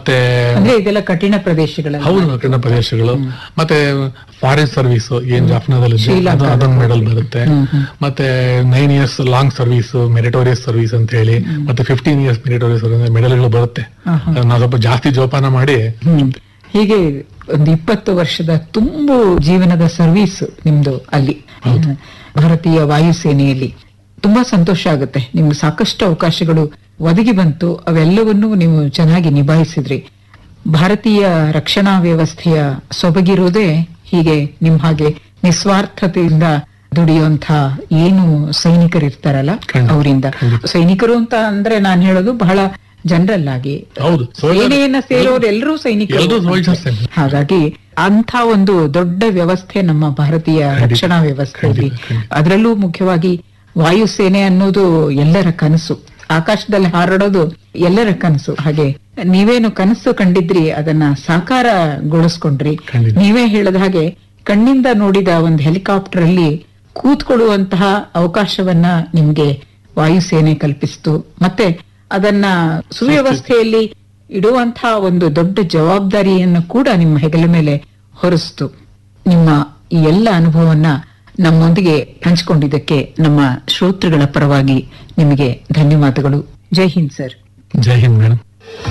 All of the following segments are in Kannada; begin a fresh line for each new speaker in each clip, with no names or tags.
ಮತ್ತೆ
ಅಂದ್ರೆ ಇದೆಲ್ಲ ಕಠಿಣ ಪ್ರದೇಶಗಳಲ್ಲಿ
ಹೌದು ಕಠಿಣ ಪ್ರದೇಶಗಳು ಮತ್ತೆ ಫಾರೆಸ್ಟ್ ಸರ್ವಿಸ್ ಏನ್ ಜಾಫ್ನಾದಲ್ಲಿ ಇದೆ,
ಶ್ರೀಲಂಕಾ.
ಅದು- ಅದೊಂದು ಮೆಡಲ್ ಬರುತ್ತೆ ಮತ್ತೆ nine years long service meritorious service ಅಂತ ಹೇಳಿ ಮತ್ತೆ ಫಿಫ್ಟೀನ್ ಇಯರ್ಸ್ ಮೆರಿಟೋರಿಯಸ್ ಮೆಡಲ್ಗಳು ಬರುತ್ತೆ ನಾವು ಸ್ವಲ್ಪ ಜಾಸ್ತಿ ಜೋಪಾನ ಮಾಡಿ
ಹ್ಮ್. ಹೀಗೆ ಒಂದು ಇಪ್ಪತ್ತು ವರ್ಷದ ತುಂಬು ಜೀವನದ ಸರ್ವಿಸ್ ನಿಮ್ದು ಅಲ್ಲಿ ಭಾರತೀಯ ವಾಯುಸೇನೆಯಲ್ಲಿ ತುಂಬಾ ಸಂತೋಷ ಆಗುತ್ತೆ ನಿಮ್ಗೆ ಸಾಕಷ್ಟು ಅವಕಾಶಗಳು ಒದಗಿ ಬಂತು ಅವೆಲ್ಲವನ್ನೂ ನೀವು ಚೆನ್ನಾಗಿ ನಿಭಾಯಿಸಿದ್ರಿ ಭಾರತೀಯ ರಕ್ಷಣಾ ವ್ಯವಸ್ಥೆಯ ಸೊಬಗಿರೋದೇ ಹೀಗೆ ನಿಮ್ ಹಾಗೆ ನಿಸ್ವಾರ್ಥತೆಯಿಂದ ದುಡಿಯುವಂತ ಏನು ಸೈನಿಕರಿರ್ತಾರಲ್ಲ
ಖಂಡಿತ,
ಅವರಿಂದ ಸೈನಿಕರು ಅಂತ ಅಂದ್ರೆ ನಾನು ಹೇಳೋದು ಬಹಳ ಜನರಲ್ ಆಗಿ
ಹೌದು soldier-
ಸೇನೆಯನ್ನ ಸೇರೋರು ಎಲ್ಲರೂ ಸೈನಿಕರು
ಎಲ್ರೂ soldiers ಏ.
ಹಾಗಾಗಿ ಅಂತ ಒಂದು ದೊಡ್ಡ ವ್ಯವಸ್ಥೆ ನಮ್ಮ ಭಾರತೀಯ ರಕ್ಷಣಾ ವ್ಯವಸ್ಥೆಯಲ್ಲಿ ಅದರಲ್ಲೂ ಮುಖ್ಯವಾಗಿ ವಾಯುಸೇನೆ ಅನ್ನೋದು ಎಲ್ಲರ ಕನಸು ಆಕಾಶದಲ್ಲಿ ಹಾರಾಡೋದು ಎಲ್ಲರ ಕನಸು ಹಾಗೆ ನೀವೇನು ಕನಸು ಕಂಡಿದ್ರಿ ಅದನ್ನ ಸಾಕಾರಗೊಳಿಸ್ಕೊಂಡ್ರಿ
ಖಂಡಿತ.
ನೀವೇ ಹೇಳದ ಹಾಗೆ ಕಣ್ಣಿಂದ ನೋಡಿದ ಒಂದು ಹೆಲಿಕಾಪ್ಟರ್ ಅಲ್ಲಿ ಕೂತ್ಕೊಳ್ಳುವಂತಹ ಅವಕಾಶವನ್ನ ನಿಮ್ಗೆ ವಾಯುಸೇನೆ ಕಲ್ಪಿಸಿತು ಮತ್ತೆ ಅದನ್ನ ಸುವ್ಯವಸ್ಥೆಯಲ್ಲಿ ಇಡುವಂತಹ ಒಂದು ದೊಡ್ಡ ಜವಾಬ್ದಾರಿಯನ್ನು ಕೂಡ ನಿಮ್ಮ ಹೆಗಲ ಮೇಲೆ ಹೊರಿಸ್ತು ನಿಮ್ಮ ಈ ಎಲ್ಲ ಅನುಭವವನ್ನ ನಮ್ಮೊಂದಿಗೆ ಹಂಚಿಕೊಂಡಿದ್ದಕ್ಕೆ ನಮ್ಮ ಶ್ರೋತೃಗಳ ಪರವಾಗಿ ನಿಮಗೆ ಧನ್ಯವಾದಗಳು ಜೈ ಹಿಂದ್ ಸರ್
ಜೈ ಹಿಂದ್ ಮೇಡಮ್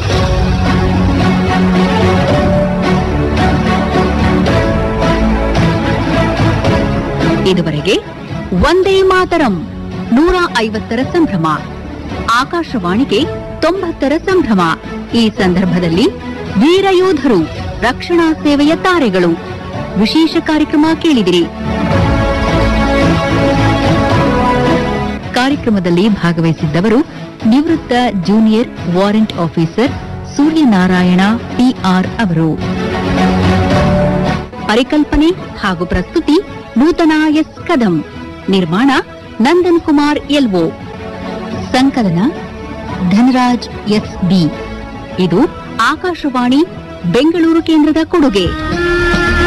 ಇದುವರೆಗೆ ಒಂದೇ ಮಾತರಂ ನೂರ ಐವತ್ತರ ಸಂಭ್ರಮ ಆಕಾಶವಾಣಿಗೆ ತೊಂಬತ್ತರ ಸಂಭ್ರಮ ಈ ಸಂದರ್ಭದಲ್ಲಿ ವೀರಯೋಧರು ರಕ್ಷಣಾ ಸೇವೆಯ ತಾರೆಗಳು ವಿಶೇಷ ಕಾರ್ಯಕ್ರಮ ಕೇಳಿದಿರಿ ಕಾರ್ಯಕ್ರಮದಲ್ಲಿ ಭಾಗವಹಿಸಿದ್ದವರು ನಿವೃತ್ತ junior warrant officer Suryanarayana P R ಪರಿಕಲ್ಪನೆ ಹಾಗೂ ಪ್ರಸ್ತುತಿ ನೂತನ ಎಸ್ ಕದಂ ನಿರ್ಮಾಣ ನಂದನ್ ಕುಮಾರ್ ಎಲ್ಒ ಸಂಕಲನ ಧನರಾಜ್ ಎಸ್ ಬಿ ಇದು ಆಕಾಶವಾಣಿ ಬೆಂಗಳೂರು ಕೇಂದ್ರದ ಕೊಡುಗೆ